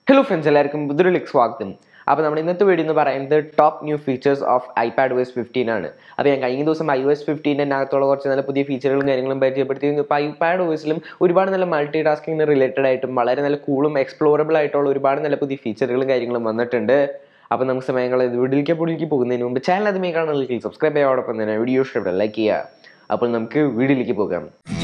hello friends എല്ലാവർക്കും പുതിയൊരു സ്വാഗതം അപ്പോൾ നമ്മുടെ ഇന്നത്തെ വീഡിയോ എന്ന് പറയുന്നത് top new features of iPad OS fifteen ആണ് അപ്പോൾ ഞാൻ കഴിഞ്ഞ ദിവസം ഐ ഒ എസ് ഫിഫ്റ്റീൻ്റെ അകത്തുള്ള കുറച്ച് നല്ല പുതിയ ഫീച്ചറുകളും കാര്യങ്ങളും പരിചയപ്പെടുത്തിയിരുന്നു ഇപ്പോൾ ഐപാഡ് OSലും ഒരുപാട് നല്ല മൾട്ടി ടാസ്കിങ്ങിന് റിലേറ്റഡ് ആയിട്ടും വളരെ നല്ല കൂളും എക്സ്പ്ലോറബിൾ ആയിട്ടുള്ള ഒരുപാട് നല്ല പുതിയ ഫീച്ചറുകളും കാര്യങ്ങളും വന്നിട്ടുണ്ട് അപ്പോൾ നമുക്ക് സമയങ്ങൾ വീട്ടിലേക്ക് പൊടിലേക്ക് പോകുന്നതിന് മുമ്പ് ചാനൽ അതുമായി കാണുന്നതിലേക്ക് സബ്സ്ക്രൈബ് ചെയ്യാതോടൊപ്പം തന്നെ വീഡിയോ ഇഷ്ടപ്പെട്ട ലൈക്ക് ചെയ്യുക അപ്പോൾ നമുക്ക് വീഡിയോയിലേക്ക് പോകാം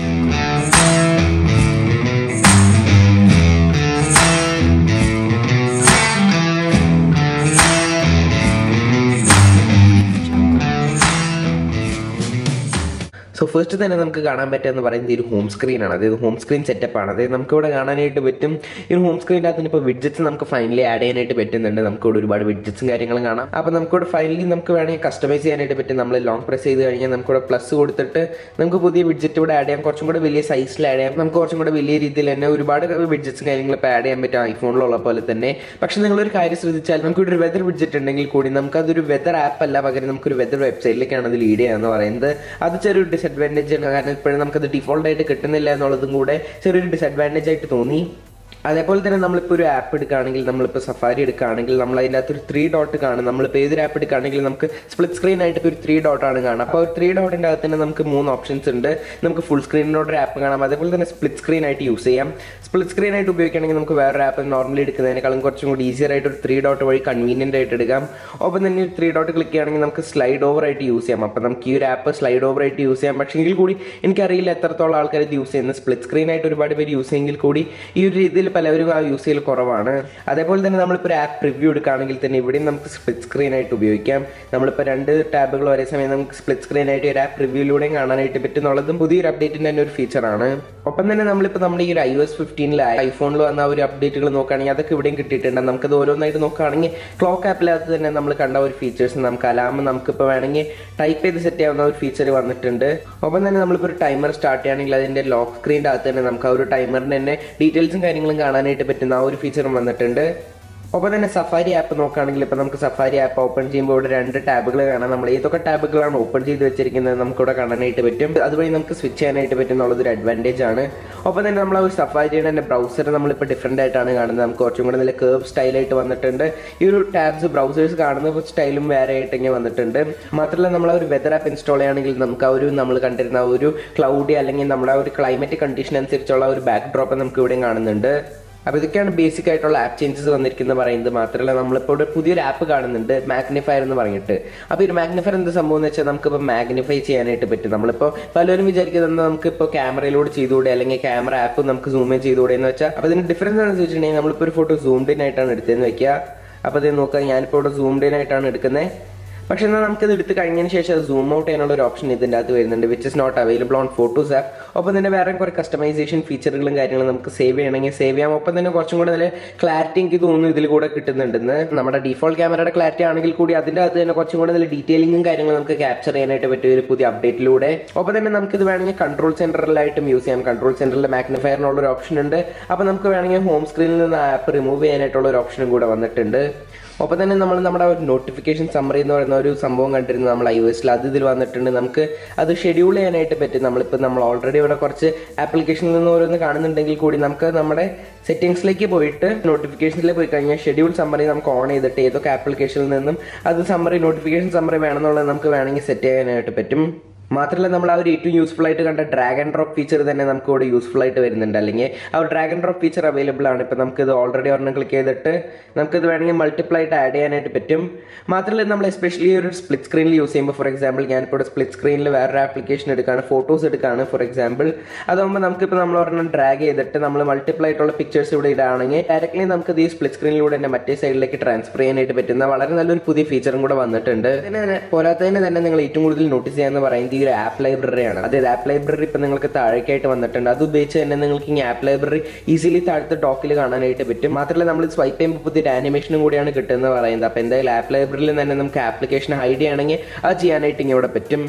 സോ ഫസ്റ്റ് തന്നെ നമുക്ക് കാണാൻ പറ്റുക പറയുന്നത് ഈ ഒരു ഹോം സ്ക്രീനാണ് അതായത് ഹോം സ്ക്രീൻ സെറ്റപ്പ് ആണ് അതായത് നമുക്ക് ഇവിടെ കാണാനായിട്ട് പറ്റും ഈ ഒരു ഹോം സ്ക്രീൻ്റെ അകത്ത് ഇപ്പോൾ വിഡ്ജറ്റ്സ് നമുക്ക് ഫൈനലി ആഡ് ചെയ്യാനായിട്ട് പറ്റുന്നുണ്ട് നമുക്ക് ഇവിടെ ഒരുപാട് വിഡ്ജറ്റ്സും കാര്യങ്ങളും കാണാം അപ്പോൾ നമുക്കിവിടെ ഫൈനലി നമുക്ക് വേണമെങ്കിൽ കസ്റ്റമൈസ് ചെയ്യാനായിട്ട് പറ്റും നമ്മൾ ലോങ് പ്രസ് ചെയ്ത് കഴിഞ്ഞാൽ നമുക്കിവിടെ പ്ലസ് കൊടുത്തിട്ട് നമുക്ക് പുതിയ വിഡ്ജറ്റ് ഇവിടെ ആഡ് ചെയ്യാം കുറച്ചും കൂടെ വലിയ സൈസിൽ ആഡ് ചെയ്യാം നമുക്ക് കുറച്ചും കൂടെ വലിയ രീതിയിൽ തന്നെ ഒരുപാട് വിഡ്ജറ്റ്സും കാര്യങ്ങളും ഇപ്പോൾ ആഡ് ചെയ്യാൻ പറ്റും ഐഫോണിലുള്ള പോലെ തന്നെ പക്ഷേ നിങ്ങളൊരു കാര്യം ശ്രദ്ധിച്ചാൽ നമുക്ക് ഒരു വെതർ വിഡ്ജറ്റ് ഉണ്ടെങ്കിൽ കൂടി നമുക്ക് അതൊരു വെതർ ആപ്പ് അല്ല പകരം നമുക്കൊരു വെതർ വെബ്സൈറ്റിലേക്കാണ് അത് ലീഡ് ചെയ്യുക എന്ന് പറയുന്നത് അത് ചെറിയൊരു ഡിസഡ്വാൻറ്റേജ് ആണ് കാരണം ഇപ്പോഴും നമുക്കത് ഡിഫോൾട്ട് ആയിട്ട് കിട്ടുന്നില്ല എന്നുള്ളതും കൂടെ ചെറിയൊരു ഡിസഡ്വാൻറ്റേജ് ആയിട്ട് തോന്നി അതേപോലെ തന്നെ നമ്മളിപ്പോൾ ഒരു ആപ്പ് എടുക്കുകയാണെങ്കിൽ നമ്മളിപ്പോൾ സഫാരി എടുക്കുകയാണെങ്കിൽ നമ്മൾ അതിൻ്റെ അകത്ത് ഒരു ത്രീ ഡോട്ട് കാണും നമ്മളിപ്പോൾ ഏതൊരു ആപ്പ് എടുക്കുകയാണെങ്കിൽ നമുക്ക് സ്പ്ലിറ്റ് സ്ക്രീൻ ആയിട്ട് ഇപ്പോൾ ഒരു ത്രീ ഡോട്ടാണ് കാണുക അപ്പോൾ ഒരു ത്രീ ഡോട്ടിൻ്റെ അകത്ത് തന്നെ നമുക്ക് മൂന്ന് ഓപ്ഷൻസ് ഉണ്ട് നമുക്ക് ഫുൾ സ്ക്രീനിനോട് ഒരു ആപ്പ് കാണാം അതേപോലെ തന്നെ സ്പ്ലിറ്റ് സ്ക്രീൻ ആയിട്ട് യൂസ് ചെയ്യാം സ്പ്ലിറ്റ് സ്ക്രീൻ ആയിട്ട് ഉപയോഗിക്കുകയാണെങ്കിൽ നമുക്ക് വേറൊരു ആപ്പ് നോർമലി എടുക്കുന്നതിനേക്കാളും കുറച്ചും കൂടി ഈസിയർ ആയിട്ട് ഒരു ത്രീ ഡോട്ട് വഴി കൺവീനിയൻ്റ് ആയിട്ട് എടുക്കാം ഒപ്പം തന്നെ ത്രീ ഡോട്ട് ക്ലിക്ക് ചെയ്യുകയാണെങ്കിൽ നമുക്ക് സ്ലൈഡ് ഓവർ ആയിട്ട് യൂസ് ചെയ്യാം അപ്പോൾ നമുക്ക് ഈ ഒരു ആപ്പ് സ്ലൈഡ് ഓവർ ആയിട്ട് യൂസ് ചെയ്യാം പക്ഷേ എങ്കിൽ കൂടി എനിക്കറിയില്ല എത്രത്തോളം ആൾക്കാർ ഇത് യൂസ് ചെയ്യുന്നത് സ്പ്ലിറ്റ് സ്ക്രീൻ ആയിട്ട് ഒരുപാട് പേര് യൂസ് ചെയ്യുമെങ്കിൽ കൂടി ഈ ഒരു രീതിയിൽ പലവരും ആ യൂസ് ചെയ്യൽ കുറവാണ് അതേപോലെ തന്നെ നമ്മളിപ്പോൾ ഒരു ആപ്പ് റിവ്യൂ എടുക്കുകയാണെങ്കിൽ തന്നെ ഇവിടെയും നമുക്ക് സ്പ്ലിറ്റ് സ്ക്രീൻ ആയിട്ട് ഉപയോഗിക്കാം നമ്മളിപ്പോൾ രണ്ട് ടാബുകൾ ഒരേ സമയം നമുക്ക് സ്പ്ലിറ്റ് സ്ക്രീൻ ആയിട്ട് ഒരു ആപ്പ് റിവ്യൂയിലൂടെയും കാണാനായിട്ട് പറ്റും എന്നുള്ളതും പുതിയൊരു അപ്ഡേറ്റിൻ്റെ തന്നെ ഒരു ഫീച്ചറാണ് ഒപ്പം തന്നെ നമ്മളിപ്പോൾ നമ്മുടെ ഈ ഒരു ഐ എസ് ഫിഫ്റ്റീനിൽ ഐഫോണിൽ വന്ന ആ ഒരു അപ്ഡേറ്റുകൾ നോക്കുകയാണെങ്കിൽ അതൊക്കെ ഇവിടെയും കിട്ടിയിട്ടുണ്ട് നമുക്കത് ഓരോന്നായിട്ട് നോക്കുകയാണെങ്കിൽ ക്ലോക്ക് ആപ്പിനകത്ത് തന്നെ നമ്മൾ കണ്ട ഒരു ഫീച്ചേഴ്സ് നമുക്ക് അലാം നമുക്കിപ്പോൾ വേണമെങ്കിൽ ടൈപ്പ് ചെയ്ത് സെറ്റ് ചെയ്യാവുന്ന ഒരു ഫീച്ചർ വന്നിട്ടുണ്ട് ഒപ്പം തന്നെ നമ്മളിപ്പോൾ ഒരു ടൈമർ സ്റ്റാർട്ട് ചെയ്യുകയാണെങ്കിൽ അതിൻ്റെ ലോക്ക് സ്ക്രീൻ്റെ അകത്ത് തന്നെ നമുക്ക് ആ ഒരു ടൈമറിൻ്റെ തന്നെ ഡീറ്റെയിൽസും കാര്യങ്ങളും കാണാനായിട്ട് പറ്റുന്ന ആ ഒരു ഫീച്ചറും വന്നിട്ടുണ്ട് ഒപ്പം തന്നെ സഫാരി ആപ്പ് നോക്കുകയാണെങ്കിൽ ഇപ്പോൾ നമുക്ക് സഫാരി ആപ്പ് ഓപ്പൺ ചെയ്യുമ്പോൾ ഇവിടെ രണ്ട് ടാബുകൾ കാണാം നമ്മൾ ഏതൊക്കെ ടാബുകളാണ് ഓപ്പൺ ചെയ്ത് വെച്ചിരിക്കുന്നത് നമുക്കിവിടെ കാണാനായിട്ട് പറ്റും അതുവഴി നമുക്ക് സ്വിച്ച് ചെയ്യാനായിട്ട് പറ്റും എന്നുള്ളതൊരു അഡ്വാൻറ്റേജ് ആണ് ഒപ്പം തന്നെ നമ്മൾ ആ ഒരു സഫാരിയുടെ തന്നെ ബ്രൗസർ നമ്മളിപ്പോൾ ഡിഫറെൻ്റ് ആയിട്ടാണ് കാണുന്നത് നമുക്ക് കുറച്ചും കൂടെ നല്ല കേർവ് സ്റ്റൈലായിട്ട് വന്നിട്ടുണ്ട് ഈ ഒരു ടാബ്സ് ബ്രൗസേഴ്സ് കാണുന്ന സ്റ്റൈലും വേറെ ആയിട്ട് ഇങ്ങനെ വന്നിട്ടുണ്ട് മാത്രമല്ല നമ്മൾ ആ ഒരു വെതർ ആപ്പ് ഇൻസ്റ്റാൾ ചെയ്യുകയാണെങ്കിൽ നമുക്ക് ആ ഒരു നമ്മൾ കണ്ടിരുന്ന ആ ഒരു ക്ലൗഡി അല്ലെങ്കിൽ നമ്മുടെ ആ ഒരു ക്ലൈമറ്റ് കണ്ടീഷൻ അനുസരിച്ചുള്ള ഒരു ബാക്ക് ഡ്രോപ്പ് നമുക്ക് ഇവിടെയും കാണുന്നുണ്ട് അപ്പോൾ ഇതൊക്കെയാണ് ബേസിക് ആയിട്ടുള്ള ആപ്പ് ചേഞ്ചസ് വന്നിരിക്കുന്നത് പറയുന്നത് മാത്രമല്ല നമ്മളിപ്പോൾ ഇവിടെ പുതിയൊരു ആപ്പ് കാണുന്നുണ്ട് മാഗ്നിഫയർ എന്ന് പറഞ്ഞിട്ട് അപ്പോൾ ഈ മാഗ്നിഫയർ എന്ത് സംഭവം എന്ന് വെച്ചാൽ നമുക്കിപ്പോൾ മാഗ്നിഫൈ ചെയ്യാനായിട്ട് പറ്റും നമ്മളിപ്പോൾ പലരും വിചാരിക്കുന്നത് നമുക്കിപ്പോൾ ക്യാമറയിലൂടെ ചെയ്തുകൂടെ അല്ലെങ്കിൽ ക്യാമറ ആപ്പ് നമുക്ക് സൂം ഇൻ ചെയ്തുകൂടെ എന്ന് വെച്ചാൽ അപ്പോൾ ഇതിന് ഡിഫറൻസ് എന്താണെന്ന് വെച്ചിട്ടുണ്ടെങ്കിൽ നമ്മളിപ്പോൾ ഒരു ഫോട്ടോ സൂംഡ് ഇൻ ആയിട്ടാണ് എടുത്തതെന്ന് വെക്കുക അപ്പോൾ ഇത് നോക്കുക ഞാനിപ്പോൾ ഇവിടെ സൂംഡ് ഇൻ ആയിട്ടാണ് എടുക്കുന്നത് പക്ഷേ എന്നാൽ നമുക്കത് എടുത്ത് കഴിഞ്ഞതിന് ശേഷം അത് സൂം ഔട്ട് ചെയ്യാനുള്ള ഒരു ഓപ്ഷൻ ഇതിൻ്റെ അകത്ത് വരുന്നുണ്ട് which is not available on photos app ഒപ്പം തന്നെ വേറെ കുറേ കസ്റ്റമൈസേഷൻ ഫീച്ചറുകളും കാര്യങ്ങളും നമുക്ക് സേവ് ചെയ്യണമെങ്കിൽ സേവ് ചെയ്യാം ഒപ്പം തന്നെ കുറച്ചും കൂടെ നല്ല ക്ലാരിറ്റി എനിക്ക് തോന്നുന്നു ഇതിൽ കൂടെ കിട്ടുന്നുണ്ടെന്ന് നമ്മുടെ ഡിഫോൾട്ട് ക്യാമറയുടെ ക്ലാരിറ്റി ആണെങ്കിൽ കൂടി അതിൻ്റെ അകത്ത് തന്നെ കുറച്ചും കൂടെ നല്ല ഡീറ്റെയിലിംഗും കാര്യങ്ങളും നമുക്ക് ക്യാപ്ചർ ചെയ്യാനായിട്ട് പറ്റിയ ഒരു പുതിയ അപ്ഡേറ്റിലൂടെ ഒപ്പം തന്നെ നമുക്കിത് വേണമെങ്കിൽ കൺട്രോൾ സെൻറ്ററിലായിട്ടും യൂസ് ചെയ്യാം കൺട്രോൾ സെൻറ്ററിൽ മാഗ്നിഫയറിനുള്ള ഒരു ഓപ്ഷൻ ഉണ്ട് അപ്പോൾ നമുക്ക് വേണമെങ്കിൽ ഹോം സ്ക്രീനിൽ നിന്ന് ആപ്പ് റിമൂവ് ചെയ്യാനായിട്ടുള്ള ഒരു ഓപ്ഷനും കൂടെ വന്നിട്ടുണ്ട് ഒപ്പം തന്നെ നമ്മൾ നമ്മുടെ ഒരു നോട്ടിഫിക്കേഷൻ സമ്മറി എന്ന് പറയുന്ന ഒരു സംഭവം കണ്ടിരുന്നു നമ്മൾ ഐ എസിൽ അത് ഇതിൽ വന്നിട്ടുണ്ട് നമുക്ക് അത് ഷെഡ്യൂൾ ചെയ്യാനായിട്ട് പറ്റും നമ്മളിപ്പോൾ നമ്മൾ ഓൾറെഡി ഇവിടെ കുറച്ച് ആപ്ലിക്കേഷനിൽ നിന്ന് ഓരോന്ന് കാണുന്നുണ്ടെങ്കിൽ കൂടി നമുക്ക് നമ്മുടെ സെറ്റിംഗ്സിലേക്ക് പോയിട്ട് നോട്ടിഫിക്കേഷനിൽ പോയി കഴിഞ്ഞാൽ ഷെഡ്യൂൾ സമ്മറി നമുക്ക് ഓൺ ചെയ്തിട്ട് ഏതൊക്കെ ആപ്ലിക്കേഷനിൽ നിന്നും അത് സമ്മറി നോട്ടിഫിക്കേഷൻ സമ്മറി വേണമെന്നുള്ളത് നമുക്ക് വേണമെങ്കിൽ സെറ്റ് ചെയ്യാനായിട്ട് പറ്റും മാത്രമല്ല നമ്മൾ ആ ഒരു ഏറ്റവും യൂസ്ഫുൾ ആയിട്ട് കണ്ട ഡ്രാഗ് ആൻഡ് ഡ്രോപ്പ് ഫീച്ചർ തന്നെ നമുക്ക് ഇവിടെ യൂസ്ഫുൾ ആയിട്ട് വരുന്നുണ്ട് അല്ലെങ്കിൽ ആ ഒരു drag and drop feature available ആണ് ഇപ്പോൾ നമുക്കിത് ഓൾറെഡി ഒരെണ്ണം ക്ലിക്ക് ചെയ്തിട്ട് നമുക്കിത് വേണമെങ്കിൽ മൾട്ടിപ്ലൈ ആയിട്ട് ആഡ് ചെയ്യാനായിട്ട് പറ്റും മാത്രമല്ല നമ്മൾ എസ്പെഷ്യലി ഒരു സ്പ്ലിറ്റ് സ്ക്രീനിൽ യൂസ് ചെയ്യുമ്പോൾ ഫോർ എക്സാമ്പിൾ ഞാനിപ്പോൾ ഇവിടെ സ്പ്ലിറ്റ് സ്ക്രീനിൽ വേറൊരു ആപ്ലിക്കേഷൻ എടുക്കുകയാണ് ഫോട്ടോസ് എടുക്കുകയാണ് ഫോർ എക്സാമ്പിൾ അതാകുമ്പോൾ നമുക്കിപ്പോൾ നമ്മൾ ഒരെണ്ണം ഡ്രാഗ് ചെയ്തിട്ട് നമ്മൾ മൾട്ടിപ്ലൈ ആയിട്ടുള്ള പിക്ചേഴ്സ് ഇവിടെ ഇടുകയാണെങ്കിൽ ഡയറക്റ്റ്ലി നമുക്ക് ഈ സ്പ്ലിറ്റ് സ്ക്രീനിലൂടെ തന്നെ മറ്റേ സൈഡിലേക്ക് ട്രാൻസ്ഫർ ചെയ്യാനായിട്ട് പറ്റുന്ന വളരെ നല്ലൊരു പുതിയ ഫീച്ചറും കൂടെ വന്നിട്ടുണ്ട് പിന്നെ പോരാത്തതിന് തന്നെ നിങ്ങൾ ഏറ്റവും കൂടുതൽ നോട്ടീസ് ചെയ്യാന്ന് പറയുന്നത് ഈ ഒരു ആപ്പ് ലൈബ്രറിയാണ് അതായത് ആപ്പ് ലൈബ്രറി ഇപ്പം നിങ്ങൾക്ക് താഴേക്കായിട്ട് വന്നിട്ടുണ്ട് അത് ഉപയോഗിച്ച് തന്നെ നിങ്ങൾക്ക് ഈ ആപ്പ് ലൈബ്രറി ഈസിലി താഴത്തെ ഡോക്കിൽ കാണാനായിട്ട് പറ്റും മാത്രമല്ല നമ്മൾ സ്വൈപ്പ് ചെയ്യുമ്പോൾ പുതിയൊരു ആനിമേഷനും കൂടിയാണ് കിട്ടുന്നത് പറയുന്നത് അപ്പോൾ എന്തായാലും ആപ്പ് ലൈബ്രറിയിൽ തന്നെ നമുക്ക് ആപ്ലിക്കേഷൻ ഹൈഡ് ചെയ്യണമെങ്കിൽ അത് ചെയ്യാനായിട്ട് ഇങ്ങനെ ഇവിടെ പറ്റും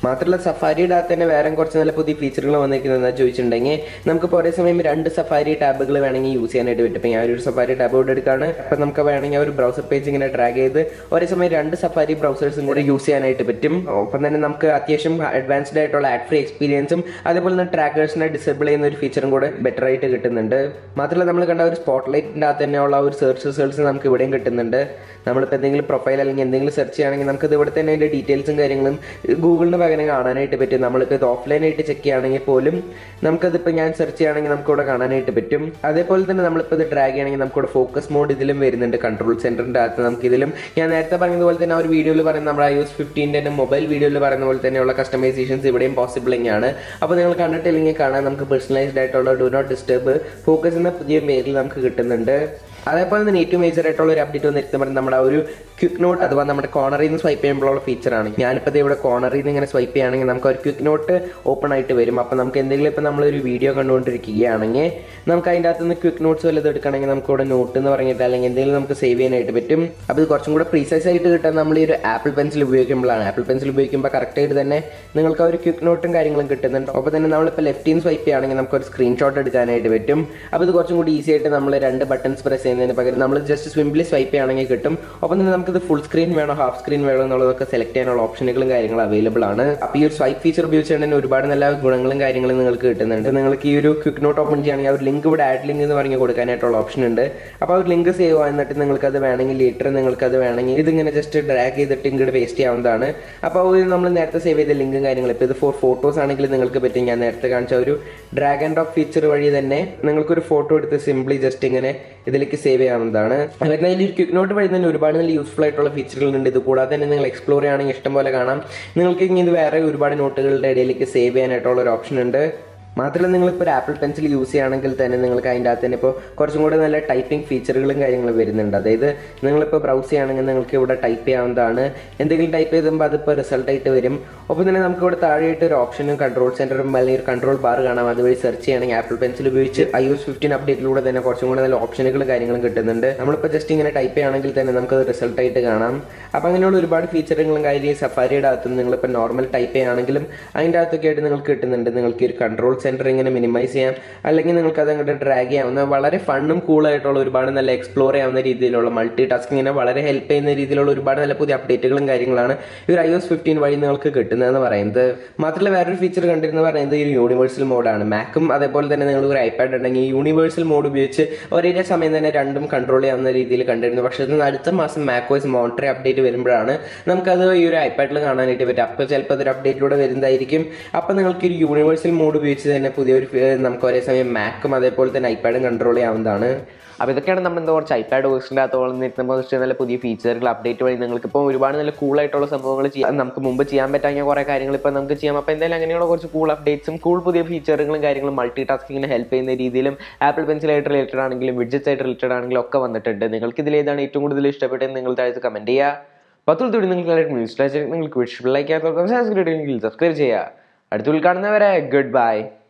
മാത്രമല്ല സഫാരിയുടെ അകത്ത് തന്നെ വേറെ കുറച്ച് നല്ല പുതിയ ഫീച്ചറുകൾ വന്നിരിക്കുന്നത് ചോദിച്ചിട്ടുണ്ടെങ്കിൽ നമുക്ക് ഇപ്പോൾ ഒരേ സമയം രണ്ട് സഫാരി ടാബുകൾ വേണമെങ്കിൽ യൂസ് ചെയ്യാനായിട്ട് പറ്റും ഇപ്പോൾ ഞാൻ ഒരു സഫാരി ടാബ് ഇവിടെ എടുക്കുകയാണ് അപ്പം നമുക്ക് വേണമെങ്കിൽ ആ ഒരു ബ്രൗസർ പേജ് ഇങ്ങനെ ഡ്രാഗ് ചെയ്ത് ഒരേ സമയം രണ്ട് സഫാരി ബ്രൗസേഴ്സും കൂടെ യൂസ് ചെയ്യാനായിട്ട് പറ്റും ഒപ്പം തന്നെ നമുക്ക് അത്യാവശ്യം അഡ്വാൻസ്ഡ് ആയിട്ടുള്ള ആഡ് ഫ്രീ എക്സ്പീരിയൻസും അതേപോലെ തന്നെ ട്രാക്കേഴ്സിനെ ഡിസേബിൾ ചെയ്യുന്ന ഒരു ഫീച്ചറും കൂടെ ബെറ്റർ ആയിട്ട് കിട്ടുന്നുണ്ട് മാത്രമല്ല നമ്മൾ കണ്ട ഒരു സ്പോട്ട് ലൈറ്റിൻ്റെ അകത്ത് തന്നെയുള്ള ഒരു സെർച്ച് റിസൾട്ട്സ് നമുക്ക് ഇവിടെയും കിട്ടുന്നുണ്ട് നമ്മളിപ്പോൾ എന്തെങ്കിലും പ്രൊഫൈൽ അല്ലെങ്കിൽ എന്തെങ്കിലും സെർച്ച് ചെയ്യുകയാണെങ്കിൽ നമുക്കത് ഇവിടെ തന്നെ അതിൻ്റെ ഡീറ്റെയിൽസും കാര്യങ്ങളും ഗൂഗിളിന് പകരം കാണാനായിട്ട് പറ്റും നമ്മളിപ്പോൾ ഇത് ഓഫ്ലൈനായിട്ട് ചെക്ക് ചെയ്യുകയാണെങ്കിൽ പോലും നമുക്കതിപ്പോൾ ഞാൻ സെർച്ച് ചെയ്യുകയാണെങ്കിൽ നമുക്കിവിടെ കാണാനായിട്ട് പറ്റും അതേപോലെ തന്നെ നമ്മളിപ്പോൾ ഇത് ഡ്രാഗ് ചെയ്യണമെങ്കിൽ നമുക്കിവിടെ ഫോക്കസ് മോഡ് ഇതിലും വരുന്നുണ്ട് കൺട്രോൾ സെൻറ്ററിൻ്റെ അകത്ത് നമുക്ക് ഇതിലും ഞാൻ നേരത്തെ പറഞ്ഞതുപോലെ തന്നെ ആ ഒരു വീഡിയോയിൽ പറയുന്ന നമ്മുടെ ഐ എസ് ഫിഫ്റ്റീൻ്റെ തന്നെ മൊബൈൽ വീഡിയോയിൽ പറയുന്ന പോലെ തന്നെയുള്ള കസ്റ്റമൈസേഷൻസ് ഇവിടെയും പോസിബിൾ തന്നെയാണ് അപ്പോൾ നിങ്ങൾ കണ്ടിട്ടില്ലെങ്കിൽ കാണാൻ നമുക്ക് പേഴ്സണലൈസ്ഡ് ആയിട്ടുള്ള ഡു നോട്ട് ഡിസ്റ്റർബ് ഫോക്കസ് എന്ന പുതിയ പേരിൽ നമുക്ക് കിട്ടുന്നുണ്ട് അതേപോലെ തന്നെ ഏറ്റവും മേജർ ആയിട്ടുള്ള ഒരു അപ്ഡേറ്റ് വന്നിരിക്കുന്നത് നമ്മുടെ ആ ഒരു ക്വിക്ക് നോട്ട് അഥവാ നമ്മുടെ കോണറിൽ നിന്ന് സ്വൈപ്പ് ചെയ്യുമ്പോഴുള്ള ഫീച്ചറാണ് ഞാനിപ്പോൾ ഇവിടെ കോണറിൽ നിന്ന് ഇങ്ങനെ സ്വൈപ്പ് ചെയ്യുകയാണെങ്കിൽ നമുക്ക് ഒരു ക്വിക്ക് നോട്ട് ഓപ്പൺ ആയിട്ട് വരും അപ്പോൾ നമുക്ക് എന്തെങ്കിലും ഇപ്പോൾ നമ്മളൊരു വീഡിയോ കണ്ടുകൊണ്ടിരിക്കുകയാണെങ്കിൽ നമുക്ക് അതിൻ്റെ അകത്ത് നിന്ന് ക്വിക്ക് നോട്ട്സ് വല്ലതും എടുക്കണമെങ്കിൽ നമുക്ക് ഇവിടെ നോട്ട് എന്ന് പറഞ്ഞിട്ട് അല്ലെങ്കിൽ എന്തെങ്കിലും നമുക്ക് സേവ് ചെയ്യാനായിട്ട് പറ്റും അപ്പോൾ ഇത് കുറച്ചും കൂടെ പ്രീസൈസ് ആയിട്ട് കിട്ടാൻ നമ്മൾ ഈ ഒരു ആപ്പിൾ പെൻസിൽ ഉപയോഗിക്കുമ്പോഴാണ് ആപ്പിൾ പെൻസിൽ ഉപയോഗിക്കുമ്പോൾ കറക്റ്റായിട്ട് തന്നെ നിങ്ങൾക്ക് ആ ഒരു ക്വിക്ക് നോട്ടും കാര്യങ്ങളും കിട്ടുന്നുണ്ട് അപ്പോൾ തന്നെ നമ്മളിപ്പോൾ ലെഫ്റ്റിൽ നിന്ന് സ്വൈപ്പ് ചെയ്യുകയാണെങ്കിൽ നമുക്ക് ഒരു സ്ക്രീൻഷോട്ട് എടുക്കാനായിട്ട് പറ്റും അപ്പോൾ ഇത് കുറച്ചും കൂടി ഈസി ആയിട്ട് നമ്മൾ രണ്ട് ബട്ടൺസ് പ്രസ് ചെയ്യുന്നതിന് പകരം നമ്മൾ ജസ്റ്റ് സിംപ്ലി സ്വൈപ്പ് ചെയ്യുകയാണെങ്കിൽ കിട്ടും ഒപ്പം തന്നെ നമുക്കിത് ഫുൾ സ്ക്രീൻ വേണോ ഹാഫ് സ്ക്രീൻ വേണോ എന്നുള്ളതൊക്കെ സെലക്ട് ചെയ്യാനുള്ള ഓപ്ഷനുകളും കാര്യങ്ങളും അവൈലബിൾ ആണ് അപ്പോൾ ഈ ഒരു സ്വൈപ്പ് ഫീച്ചർ ഉപയോഗിച്ചുകൊണ്ട് തന്നെ ഒരുപാട് നല്ല ഗുണങ്ങളും കാര്യങ്ങളും നിങ്ങൾക്ക് കിട്ടുന്നുണ്ട് നിങ്ങൾക്ക് ഈ ഒരു ക്വിക്ക് നോട്ട് ഓപ്പൺ ചെയ്യുകയാണെങ്കിൽ ആ ഒരു ലിങ്ക് ഇവിടെ ആഡ് ലിങ്ക് എന്ന് പറഞ്ഞ് കൊടുക്കാനായിട്ടുള്ള ഓപ്ഷൻ ഉണ്ട് അപ്പോൾ ആ ഒരു ലിങ്ക് സേവ് എന്നിട്ട് നിങ്ങൾക്ക് അത് വേണമെങ്കിൽ ലേറ്റർ നിങ്ങൾക്ക് അത് വേണമെങ്കിൽ ഇതിങ്ങനെ ജസ്റ്റ് ഡ്രാഗ് ചെയ്തിട്ട് ഇങ്ങോട്ട് പേസ്റ്റ് ചെയ്യാവുന്നതാണ് അപ്പോൾ ഇത് നമ്മൾ നേരത്തെ സേവ് ചെയ്ത ലിങ്കും കാര്യങ്ങളും ഇപ്പോൾ ഇത് ഫോർ ഫോട്ടോസ് ആണെങ്കിൽ നിങ്ങൾക്ക് പറ്റും ഞാൻ നേരത്തെ കാണിച്ച ഒരു ഡ്രാഗ് ആൻഡ് ഡ്രോപ്പ് ഫീച്ചർ വഴി തന്നെ നിങ്ങൾക്കൊരു ഫോട്ടോ എടുത്ത് സിംപ്ലി ജസ്റ്റ് ഇങ്ങനെ ഇതിലേക്ക് സേവ് ചെയ്യാവുന്നതാണ് വരുന്ന ഈ ക്വിക്ക് നോട്ട് വഴി തന്നെ ഒരുപാട് നല്ല യൂസ്ഫുൾ ആയിട്ടുള്ള ഫീച്ചറുകളുണ്ട് ഇത് കൂടാതെ തന്നെ നിങ്ങൾ എക്സ്പ്ലോർ ചെയ്യുകയാണെങ്കിൽ ഇഷ്ടം പോലെ കാണാം നിങ്ങൾക്ക് ഇനി ഇത് വേറെ ഒരുപാട് നോട്ടുകളുടെ ഇടയിലേക്ക് സേവ് ചെയ്യാനായിട്ടുള്ള ഒരു ഓപ്ഷൻ ഉണ്ട് മാത്രമല്ല നിങ്ങളിപ്പോൾ ഒരു ആപ്പിൾ പെൻസിൽ യൂസ് ചെയ്യുകയാണെങ്കിൽ തന്നെ നിങ്ങൾക്ക് അതിൻ്റെ അകത്ത് തന്നെ ഇപ്പോൾ കുറച്ചും കൂടെ നല്ല ടൈപ്പിംഗ് ഫീച്ചറുകളും കാര്യങ്ങളും വരുന്നുണ്ട് അതായത് നിങ്ങളിപ്പോൾ ബ്രൗസ് ചെയ്യുകയാണെങ്കിൽ നിങ്ങൾക്ക് ഇവിടെ ടൈപ്പ് ചെയ്യാവുന്നതാണ് എന്തെങ്കിലും ടൈപ്പ് ചെയ്തുമ്പോൾ അതിപ്പോൾ റിസൾട്ട് ആയിട്ട് വരും ഒപ്പം തന്നെ നമുക്ക് ഇവിടെ താഴെയായിട്ട് ഒരു ഓപ്ഷനും കൺട്രോൾ സെൻറ്ററും അല്ലെങ്കിൽ ഒരു കൺട്രോൾ ബാർ കാണാം അതുവഴി സെർച്ച് ചെയ്യുകയാണെങ്കിൽ ആപ്പിൾ പെൻസിൽ ഉപയോഗിച്ച് ഐ എസ് ഫിഫ്റ്റീൻ അപ്ഡേറ്റിലൂടെ തന്നെ കുറച്ചും കൂടെ നല്ല ഓപ്ഷനുകളും കാര്യങ്ങളും കിട്ടുന്നുണ്ട് നമ്മളിപ്പോൾ ജസ്റ്റ് ഇങ്ങനെ ടൈപ്പ് ചെയ്യുകയാണെങ്കിൽ തന്നെ നമുക്കത് റിസൾട്ട് ആയിട്ട് കാണാം അപ്പോൾ അങ്ങനെയുള്ള ഒരുപാട് ഫീച്ചറുകളും കാര്യം സഫാരിയുടെ അകത്ത് നിങ്ങളിപ്പോൾ നോർമൽ ടൈപ്പ് ചെയ്യുകയാണെങ്കിലും അതിൻ്റെ അകത്തൊക്കെ ആയിട്ട് നിങ്ങൾക്ക് കിട്ടുന്നുണ്ട് നിങ്ങൾക്ക് ഒരു കൺട്രോൾ സെൻറ്റർ ഇങ്ങനെ മിനിമൈസ് ചെയ്യാം അല്ലെങ്കിൽ നിങ്ങൾക്ക് അത് അങ്ങോട്ട് ഡ്രാഗ് ചെയ്യാവുന്ന വളരെ ഫണ്ണും കൂളായിട്ടുള്ള ഒരുപാട് നല്ല എക്സ്പ്ലോർ ചെയ്യാവുന്ന രീതിയിലുള്ള മൾട്ടി ടാസ്കിങ്ങിനെ വളരെ ഹെൽപ്പ് ചെയ്യുന്ന രീതിയിലുള്ള ഒരുപാട് നല്ല പുതിയ അപ്ഡേറ്റുകളും കാര്യങ്ങളാണ് ഈ ഒരു ഐ എസ് ഫിഫ്റ്റീൻ വഴി നിങ്ങൾക്ക് കിട്ടുന്നതെന്ന് പറയുന്നത് മാത്രമല്ല വേറൊരു ഫീച്ചർ കണ്ടിരുന്ന പറയുന്നത് ഈ ഒരു യൂണിവേഴ്സൽ മോഡാണ് മാക്കും അതേപോലെ തന്നെ നിങ്ങൾ ഒരു ഐപാഡ് ഉണ്ടെങ്കിൽ യൂണിവേഴ്സൽ മോഡ് ഉപയോഗിച്ച് ഒരേ സമയം തന്നെ രണ്ടും കൺട്രോൾ ചെയ്യാവുന്ന രീതിയിൽ കണ്ടിരുന്നു പക്ഷേ ഇത് അടുത്ത മാസം മാക്കോസ് മോണിറ്ററി അപ്ഡേറ്റ് വരുമ്പോഴാണ് നമുക്കത് ഈ ഒരു ഐപാഡിൽ കാണാനായിട്ട് പറ്റും അപ്പോൾ ചിലപ്പോൾ അതൊരു അപ്ഡേറ്റിലൂടെ വരുന്നതായിരിക്കും അപ്പോൾ നിങ്ങൾക്ക് ഒരു യൂണിവേഴ്സൽ മോഡ് ഉപയോഗിച്ച് തന്നെ പുതിയൊരു ഫീ- നമുക്ക് ഒരേ സമയം മാക്കും അതേപോലെ തന്നെ ഐപാഡും കൺട്രോൾ ചെയ്യാവുന്നതാണ് അപ്പോൾ ഇതൊക്കെയാണ് നമ്മൾ എന്താ കുറച്ച് ഐപാഡ് വേർഷൻ്റെ അകത്തോളം നിൽക്കുമ്പോൾ നല്ല പുതിയ ഫീച്ചറുകൾ അപ്ഡേറ്റ് വഴി നിങ്ങൾക്ക് ഇപ്പോൾ ഒരുപാട് നല്ല കൂളായിട്ടുള്ള സംഭവങ്ങൾ ചെയ്യാം നമുക്ക് മുമ്പ് ചെയ്യാൻ പറ്റാത്ത കുറേ കാര്യങ്ങൾ ഇപ്പോൾ നമുക്ക് ചെയ്യാം അപ്പോൾ എന്തായാലും അങ്ങനെയുള്ള കുറച്ച് കൂൾ അപ്ഡേറ്റ്സും കൂൾ പുതിയ ഫീച്ചറുകളും കാര്യങ്ങളും മൾട്ടി ടാസ്കിങ്ങിനെ ഹെൽപ്പ് ചെയ്യുന്ന രീതിയിലും ആപ്പിൾ പെൻസിലായിട്ട് റിലേറ്റഡ് ആണെങ്കിലും വിഡ്ജറ്റ്സ് ആയിട്ട് റിലേറ്റഡ് ആണെങ്കിലും ഒക്കെ വന്നിട്ടുണ്ട് നിങ്ങൾക്ക് ഇതിൽ ഏതാണ് ഏറ്റവും കൂടുതൽ ഇഷ്ടപ്പെട്ടത് നിങ്ങൾ താഴത്ത് കമൻറ്റ് ചെയ്യുക പത്തുൽ തൊടി നിങ്ങൾക്ക് ന്യൂസ് നിങ്ങൾക്ക് വിഷ് ലൈക്ക് ചെയ്യാത്ത സബ്സ്ക്രൈബ് ചെയ്യുക അടുത്തുള്ള കാണുന്നവരെ ഗുഡ് ബൈ